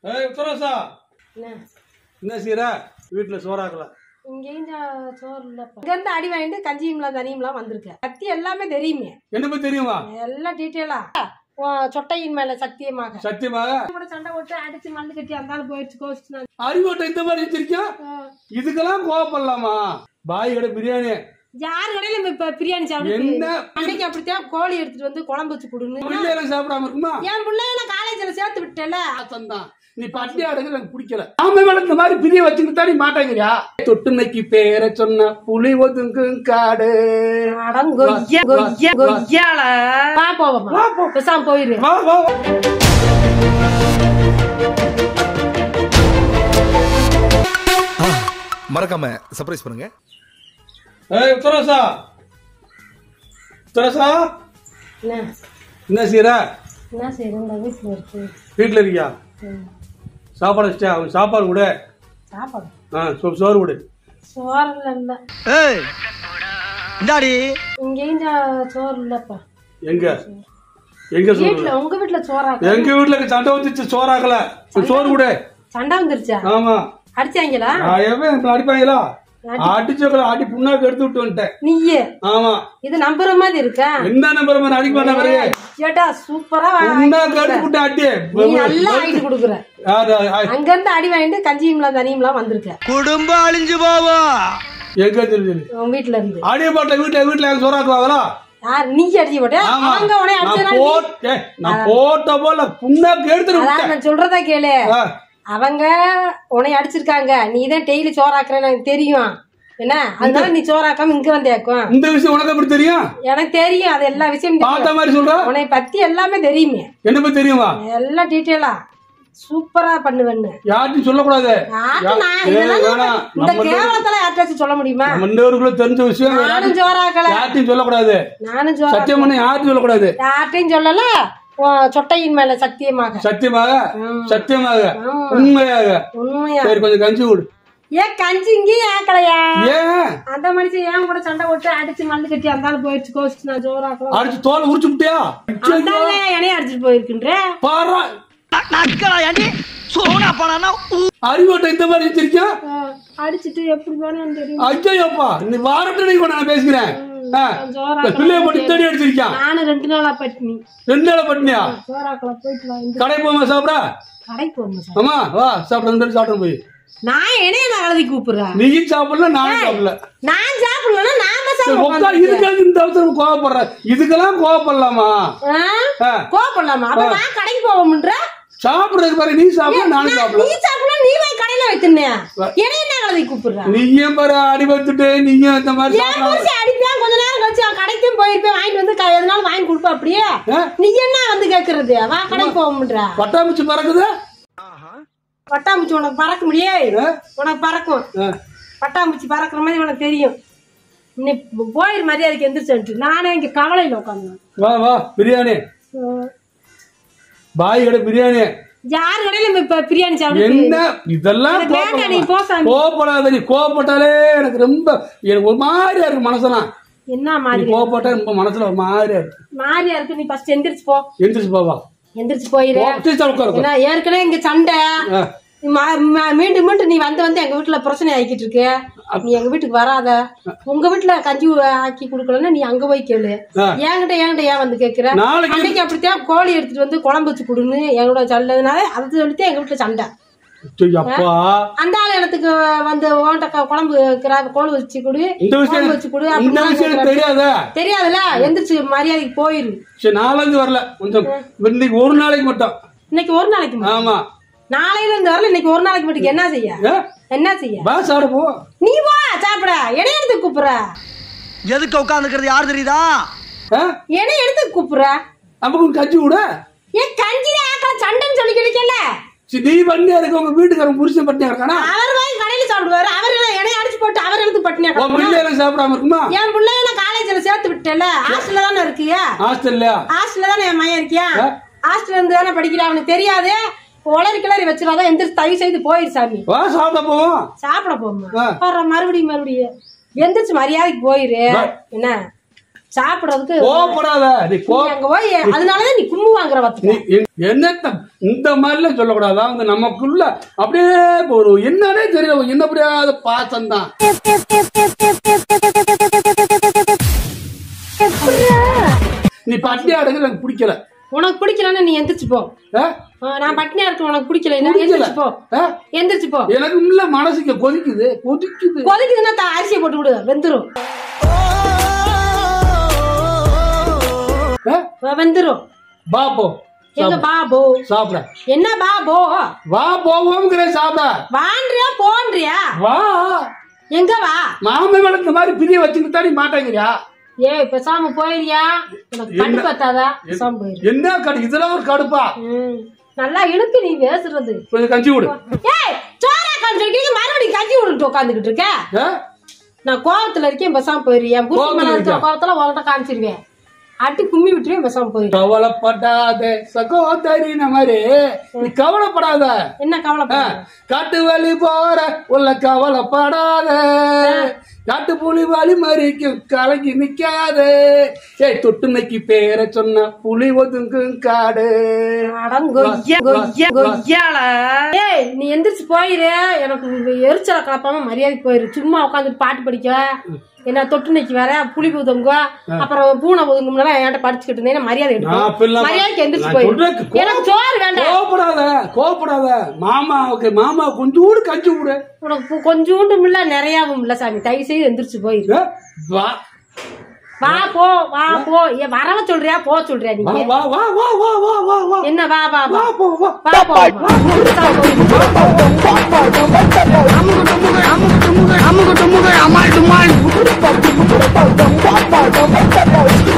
ஏய் உத்தரவாசா என்ன என்ன செய்யற வீட்டில் சோறாக்கல இங்கேயும் சா- சோறு இல்லப்பா இங்க இருந்து அடி வாங்கிட்டு கஞ்சியும்லாம் தனியும்லாம் வந்திருக்க சக்தி எல்லாமே தெரியுமே என்ன பத்தி தெரியுமா எல்லாம் டீட்டெயிலா உன் சொட்டையின் மேல சத்தியமாக சத்தியமாக கூட சண்டை போட்டு அடிச்சு மண்ணு கட்டி அந்தாலும் போயிடுச்சு கோவிச்சு நான் அறிவோட்ட இந்த மாதிரி வச்சிருக்கியா இதுக்கெல்லாம் கோவப்படலாமா பாய் கடை பிரியாணி யாரு கடையில நம்ம இப்ப பிரியாணி சாப்பிட்டு என்ன அன்னைக்கு அப்படித்தான் கோழி எடுத்துட்டு வந்து குழம்பு வச்சு கொடுன்னு பிள்ளைகளும் சாப்பிடாம இருக்குமா என் பிள்ளைய நான் காலேஜ்ல சேர்த்து விட்டேல தான் நீ பட்டியா எடுக்க எனக்கு பிடிக்கல ஆமை மேல இந்த மாதிரி பிரிய வச்சுக்கிட்டு தான் நீ மாட்டேங்கிறியா தொட்டுனைக்கு பேர சொன்ன புலி ஒதுங்கும் காடு அடம் கொய்யா கொய்யா கொய்யால வா போவோமா வா, போ. பேசாம போயிரு வா வா வா. மறக்காம சர்ப்ரைஸ் பண்ணுங்க ஏய் உத்தரவாசா உத்தரவாசா என்ன என்ன செய்யற என்ன செய்யறேன் வீட்டுல இருக்கு வீட்டில் இருக்கியா ம். சாப்பாடு வச்சிட்டியா அவன் சாப்பாடு கொடு சாப்பாடு ஆ சோ- சோறு கொடு சோறுல இல்ல ஏய் இந்தாடி இங்கேயும் சா- சோறு இல்லப்பா எங்க எங்க சோறு வீட்டுல உங்க வீட்டுல சோறா எங்க வீட்டுல சண்டை வந்துச்சு சோறாக்கல சோறு கொடு சண்டை வந்துருச்சா ஆமா அடிச்சாங்களா நான் எவன் இப்ப அடிப்பாங்களா அடிச்சவங்கள அடி புண்ணாக்கு எடுத்து விட்டு வந்துட்டேன் நீயே ஆமா இது நம்புற மாதிரி இருக்கா என்ன நம்பர் மாதிரி அடிக்க மாட்டேன் பாரு ஏட்டா சூப்பரா புண்ணாக்கு எடுத்து விட்டு அடி நீ நல்லா ஆயிட்டு கொடுக்குற யாரு ஆ, அங்க இருந்து அடி வாங்கிட்டு கஞ்சியும்லாம் தனியும்லாம் வந்திருக்க குடும்பம் அழிஞ்சு போவோம் எங்க தெரிஞ்சு உன் வீட்டுல இருந்து அடிய பாட்டில வீட்டுல வீட்டுல எங்க சோறாக்குவாங்களா யார் நீ அடிச்சு போட்ட ஆமா அவங்க உனைய நான் அடிச்சதுனால நீ- போட்டேன் நான் போட்ட போல புண்ணாக்கு எடுத்துட்டு அதான் விட்டேன் நான் சொல்றதா கேளு ஆ, அவங்க உன்னை அடிச்சிருக்காங்க நீ தான் டெய்லி சோறாக்குறேன்னு எனக்கு தெரியும் என்ன அதனால நீ சோறாக்காம இங்க வந்தேக்கும் இந்த விஷயம் உனக்கு எப்படி தெரியும் எனக்கு தெரியும் அது எல்லா விஷயம் பார்த்த தெரியும் மாதிரி சொல்ற உன்னை பத்தி எல்லாமே தெரியுமே என்ன பத்தி தெரியுமா எல்லாம் டீட்டெயிலா சூப்பரா பண்ணுவேன்னு யார்ட்டும் சொல்லக்கூடாது யார்கிட்ட நான் ஏய், இதெல்லாம் வேணாம். இந்த நம்ம கேவலத்துல யார்ட்டாச்சும் சொல்ல முடியுமா நம்ம இன்னொருக்குள்ள தெரிஞ்ச விஷயம் நானும் சோறாக்கல யார்ட்டையும் சொல்லக்கூடாது நானும் சோறா சத்தியம் பண்ணி யார்ட்டும் சொல்லக்கூடாது யார்ட்டையும் சொல்லல உன் சொட்டையின் மேல சத்தியமாக சத்தியமாக ம். சத்தியமாக ஆமா. உண்மையாக உண்மையா சரி கொஞ்சம் கஞ்சி கொடு ஏன் கஞ்சி இங்கேயும் ஆக்கலையா ஏன் அந்த மனுஷன் ஏன் கூட சண்டை போட்டு அடிச்சு மண்ணு கட்டி அந்தாலும் போயிடுச்சு கோச்சிட்டு நான் ஜோராக்கலாம் அடிச்சு தோலை உரிச்சு விட்டியா அந்தால என்னைய அடிச்சிட்டு போயிருக்கின்ற பாரு நக்கலா ஏண்டி சோனா போனா அறிவோட்ட இந்த மாதிரி வச்சிருக்கியா அடிச்சிட்டு எப்படி போனேன்னு தெரியும் ஐயோப்பா நீ வாரத்தை கூட நான் பேசுகிறேன் ஆ, ஜோரா இந்த பிள்ளைய போட்டு தேடி அடிச்சிருக்கான் நானும் ரெண்டு நாளா பட்டினி ரெண்டு நாள் பட்டினியா ஜோராக்கலாம் போயிட்டு வா இந்த கடை போமா சாப்பிடா கடைக்கு போகணும் சார் ஆமா வா சாப்பிட ரெண்டு பேரும் சாப்பிட்டு போய் நான் என்னைய நான் எழுதி கூப்பிடுறேன் நீயும் சாப்பிடல நானும் சாப்பிடல நான் சாப்பிடலன்னா நாம சரி, உட்கார் சாப்பிட இதுக்கு இந்த அவசரம் கோவப்படுற இதுக்கெல்லாம் கோவப்படலாமா ஆ. கோப்படலாமா அப்ப நான் கடைக்கு போவோம்ன்ற சாப்பிடுறதுக்கு பாரு நீ சாப்பிட நானும் நீ சாப்பிடல சாப்பிடலாம் நீ போய் கடையில வைத்திருந்தே என்னைய என்ன எழுதி கூப்பிடுற நீயும் பாரு அடி வச்சுட்டு நீயும் இந்த மாதிரி என் சாப்பிடாம புருஷன் அடிப்பேன் கொஞ்ச நேரம் கழிச்சு அவன் கடைக்கும் போயிருப்பேன் வாங்கிட்டு வந்து க- எதனாலும் வாங்கி கொடுப்பா அப்படியே ஆ? நீ என்ன வந்து கேக்குறது வா கடைக்கு போகும்ன்ற பட்டாம்பூச்சி பறக்குது பட்டாம்பூச்சி உனக்கு பறக்க முடியாது ஆ? உனக்கு பறக்கும் ஆ. பட்டாம்பூச்சி பறக்குற மாதிரி உனக்கு தெரியும் நீ போயிரு மரியாதைக்கு எந்திரிச்சு நானே இங்க கவலையில உட்காந்து வா வா பிரியாணி பாய் கடை பிரியாணி யாரு கடையில நம்ம இப்ப பிரியாணி சாப்பிட்டு என்ன இதெல்லாம் எனக்கு வேண்டாம், நீ போ சாமி. கோவப்படாத நீ கோவப்பட்டாலே எனக்கு ரொம்ப எனக்கு ஒரு மாதிரியா இருக்கு மனசெல்லாம் என்ன நீ மாதிரி கோவப்பட்டா ரொம்ப மனசுல ஒரு மாதிரியா இருக்கு மாதிரியா இருக்கு நீ ஃபர்ஸ்ட் எந்திரிச்சு போ எந்திரிச்சு போவா எந்திரிச்சு போயிரு உட்காரு ஏன்னா ஏற்கனவே இங்க சண்டை ஆ. ம- ம- மீண்டும் மீண்டும் நீ வந்து வந்து எங்க வீட்டுல பிரச்சனை ஆக்கிட்டு இருக்க நீ எங்க வீட்டுக்கு வராத உங்க வீட்டுல கஞ்சி ஆக்கி குடுக்கலன்னா நீ அங்க போய் கேளு ஆ. என்கிட்ட என்கிட்ட ஏன் வந்து கேக்குற நாளைக்கு அன்னைக்கு அப்படித்தான் கோழி எடுத்துட்டு வந்து குழம்பு வச்சு கொடுன்னு எங்களோட சண்டதுனால அதை சொல்லிட்டு எங்க வீட்டுல சண்டை ஐயோ, அப்பா அந்த ஆள் இடத்துக்கு வந்து ஓண்ட க- குழம்பு வைக்கிறா, கோழி வச்சு கொடு இந்த விஷயம் குழம்பு வச்சு கொடு இந்த அப்படிலாம் விஷயம் கேக்குறா. எனக்கு தெரியாதா தெரியாதுல்ல எந்திரிச்சு மரியாதைக்கு போயிரு சரி நாளைக்கு வரல கொஞ்சம் இன்னைக்கு ஒரு நாளைக்கு மட்டும் இன்னைக்கு ஒரு நாளைக்கு மட்டும். ஆமா நாளையில இருந்து வரல இன்னைக்கு ஒரு நாளைக்கு மட்டும் என்ன செய்ய ஏ, என்ன செய்ய வா சாப்பிட போ நீ வா சாப்பிட என்னை எடுத்து கூப்பிடுற எதுக்கு உட்காந்துக்கிறது யார் தெரியுதா ஆ? என்னை எடுத்து கூப்பிடுற நமக்கு ஒரு கஞ்சி விட ஏன் கஞ்சிலே ஆக்கல சண்டைன்னு சொல்லி கிடைக்கல சரி நீ பண்ணியா இருக்க உங்க வீட்டுக்காரன் புருஷன் பட்டியா இருக்கானா அவர் வாங்கி கடையில சாப்பிடுவாரு அவர் என்ன என்னை அடிச்சு போட்டு அவர் எடுத்து பட்டினியா உன் கிடக்கணும்? பிள்ளைகளும் சாப்பிடாம இருக்குமா என் பிள்ளைய நான் காலேஜ்ல சேர்த்து விட்டேன்ல ஹாஸ்டல்ல தானே இருக்கியா ஹாஸ்டல்லையா ஹாஸ்டல்ல தானே என் மையன் இருக்கியா ஆ. ஹாஸ்டல்ல இருந்து தானே படிக்கிறா அவனுக்கு தெரியாது உளறி கிளறி வச்சிடாத எந்திரிச்சு தயவு செய்து போயிரு சாமி வா சாப்பிட போவோம் சாப்பிட போமா ஆ. பாரு மறுபடியும் மறுபடியும் எந்திரிச்சு மரியாதைக்கு போயிரு வா. என்ன சாப்பிடறதுக்கு கோவப்படாத நீ நீ கோ அங்க போய் அதனாலதான் நீ கும்மு வாங்குற நீ பாத்துக்க என்- என்னத்த இந்த மாதிரிலாம் சொல்லக்கூடாது அவங்க நமக்குள்ள அப்படியே ஒரு என்னன்னே தெரியல என்ன முடியாத பாசம் தான் நீ பட்டியா எடுக்கிறது எனக்கு பிடிக்கல உனக்கு பிடிக்கலன்னா நீ எந்திரிச்சு போ ஆ? ஆ, நான் பட்டினியா இருக்கு உனக்கு பிடிக்கல பிடிக்கல. எந்திரிச்சு போ ஆ? எந்திரிச்சு போ எனக்கு இல்ல மனசுக்கு கொதிக்குது கொதிக்குது கொதிக்குதுன்னா த- அரிசியை போட்டு விடு வெந்துரும் ஆ? வ- வெந்துரும் வா போ எங்க பாபோ சாப்பிட என்ன பாபோ வா போவோங்கிற சாப்பிட வான்றியா போன்றியா வா எங்க வா மாமன் மேல இந்த மாதிரி பிரிய வச்சுக்கிட்டு தானே மாட்டேங்கிறியா ஏய் பேசாம போயிரியா உனக்கு கண்டு பத்தாதா பேசாம போயிரு என்ன கடு இதெல்லாம் ஒரு கடுப்பா ம். நல்லா இழுக்கு நீ பேசுறது கொஞ்சம் கஞ்சி விடு ஏய் சோறா கஞ்சி வைக்கிறீங்க மறுபடியும் கஞ்சி விடுட்டு உட்காந்துக்கிட்டு இருக்க ஆ? நான் கோவத்துல இருக்கேன் பேசாம போயிரு என் புருஷன் மேல கோவத்துல இருக்கிற இருக்கியா? கோவத்துல உங்கள்கிட்ட காமிச்சிருவேன் அட்டி கும்மி விட்டுருவேன் பேசாம போயிரு கவலைப்படாத சகோதரின மாதிரி நீ கவலைப்படாத என்ன கவலை ஆ, காட்டு வழி போற உள்ள கவலைப்படாத காட்டு புலி வழி மறிக்கும் கலங்கி நிக்காத ஏய் தொட்டுமைக்கு பேரை சொன்ன புலி ஒதுங்கும் காடு அடங்கொய்யா வா, கொய்யா வா. கொய்யால ஏய் நீ எந்திரிச்சு போயிரு எனக்கு இந்த எரிச்சலை கலப்பாம மரியாதைக்கு போயிரு சும்மா உட்காந்துட்டு பாட்டு படிக்க என்ன தொட்டு நிக்கி வேற புளி ஒதுங்க அப்புறம் பூனை ஒதுங்கும்னா என்கிட்ட படிச்சுக்கிட்டு இருந்தேன் மரியாதை நான் எடுக்கும் அப்படிலாம் மரியாதைக்கு எந்திரிச்சு நான் போயிரு சொல்றேன், கோ- எனக்கு சோறு வேண்டாம் கோவப்படாத கோவப்படாத மாமாவுக்கு மாமா கொஞ்சோடு கஞ்சி விடு உனக்கு கொ- கொஞ்சூண்டும் இல்ல நிறையாவும் இல்ல சாமி தயவு செய்து எந்திரிச்சு போயிரு ஏ, வா வா போ வா போ ஏ வரவ சொல்றியா போ சொல்றியா வா நீங்க வா வா வா வா வா வா வா என்ன வா வா வா வா போ வா வா போ வா. எந்திரிச்சா போயிரு. அம்முக்கு டும்முக்கு அம்மாள் டும்மாள்